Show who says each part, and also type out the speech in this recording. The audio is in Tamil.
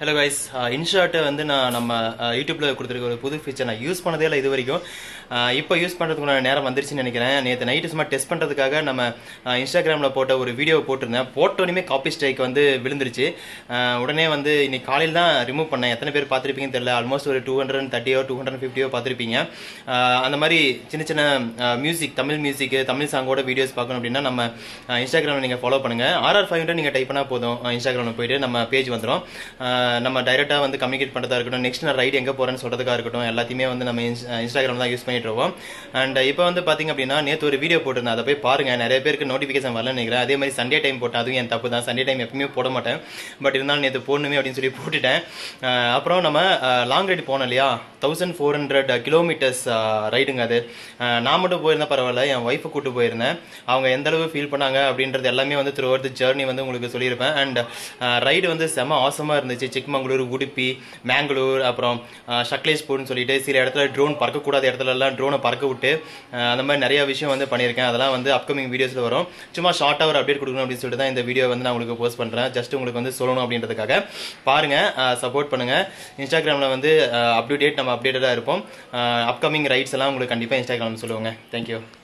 Speaker 1: ஹலோ கைஸ் இன்ஷார்ட்டை வந்து நான் நம்ம யூடியூப்ல கொடுத்துருக்க ஒரு புது ஃபீச்சர் நான் யூஸ் பண்ணதே இல்லை இது வரைக்கும் அஹ், இப்போ யூஸ் பண்ணுறதுக்குள்ள நேரம் வந்துருச்சுன்னு நினைக்கிறேன் நேற்று நைட்டு சும்மா டெஸ்ட் பண்ணுறதுக்காக நம்ம அஹ், இன்ஸ்டாகிராமில் போட்ட ஒரு வீடியோ போட்டிருந்தேன் போட்டோனையுமே காப்பி ஸ்ட்ரைக் வந்து விழுந்துருச்சு அஹ், உடனே வந்து இன்னைக்கு காலையில் தான் ரிமூவ் பண்ணேன் எத்தனை பேர் பார்த்துருப்பீங்கன்னு தெரியல ஆல்மோஸ்ட் ஒரு டூ ஹண்ட்ரட் தேர்ட்டியோ டூ ஹண்ட்ரட் ஃபிஃப்டியோ பார்த்துருப்பீங்க அஹ், அந்த மாதிரி சின்ன சின்ன மியூசிக் தமிழ் மியூசிக் தமிழ் சாங்கோட வீடியோஸ் பார்க்கணும் அப்படின்னா நம்ம இன்ஸ்டாகிராமில் நீங்கள் ஃபாலோ பண்ணுங்க ஆர்ஆர் ஃபைவ் ஹண்ட்ரட் நீங்கள் டைப் பண்ணால் போதும் இன்ஸ்டாகிராமில் போயிட்டு நம்ம பேஜ் வந்துடும் நம்ம டைரெக்டாக வந்து கம்யூனிகேட் பண்ணுறதா இருக்கட்டும் நெக்ஸ்ட் நான் ரைடு எங்கே போகிறேன்னு சொல்கிறதுக்காக இருக்கட்டும் எல்லாத்தையுமே வந்து நம்ம இன்ஸ்டாகிராம் தான் யூஸ் பண்ணிட்டு இருக்கோம் அண்ட் இப்போ வந்து பார்த்தீங்க அப்படின்னா நேற்று ஒரு வீடியோ போட்டிருந்தேன் அதை போய் பாருங்க நிறைய பேருக்கு நோட்டிஃபிகேஷன் வரலன்னு நினைக்கிறேன் அதே மாதிரி சண்டே டைம் போட்டேன் அதுவும் என் தப்பு தான் சண்டே டைம் எப்பவுமே போட மாட்டேன் பட் இருந்தாலும் நேற்று போடணுமே அப்படின்னு சொல்லி போட்டுட்டேன் அஹ் அப்புறம் நம்ம லாங் ரைடு போனோம் இல்லையா தௌசண்ட் ஃபோர் ஹண்ட்ரட் கிலோமீட்டர்ஸ் ரைடுங்க அது அஹ் நான் மட்டும் போயிருந்தா பரவாயில்ல என் ஒய்ஃபை கூட்டு போயிருந்தேன் அவங்க எந்த அளவு ஃபீல் பண்ணாங்க அப்படின்றது எல்லாமே வந்து த்ரூ அவுட் ஜேர்னி வந்து உங்களுக்கு சொல்லியிருப்பேன் அண்ட் ரைடு வந்து செம ஆசமாக இருந்துச்சு சிக்மங்களூர் உடுப்பி மேங்களூர் அப்புறம் ஷக்லேஷ்பூர்னு சொல்லிட்டு சில இடத்துல ட்ரோன் பறக்கக்கூடாத இடத்துல எல்லாம் ட்ரோனை பறக்க விட்டு அஹ் அந்த மாதிரி நிறைய விஷயம் வந்து பண்ணியிருக்கேன் அதெல்லாம் வந்து அப்கமிங் வீடியோஸில் வரும் சும்மா ஷார்ட்டாக ஒரு அப்டேட் கொடுக்கணும் அப்படின்னு சொல்லிட்டு தான் இந்த வீடியோ வந்து நான் உங்களுக்கு போஸ்ட் பண்ணுறேன் ஜஸ்ட் உங்களுக்கு வந்து சொல்லணும் அப்படின்றதுக்காக பாருங்க சப்போர்ட் பண்ணுங்க இன்ஸ்டாகிராமில் வந்து அப் டு டேட் நம்ம அப்டேட்டடாக இருப்போம் அப்கமிங் ரைட்ஸ் எல்லாம் உங்களுக்கு கண்டிப்பாக இன்ஸ்டாகிராம் சொல்லுவாங்க தேங்க்யூ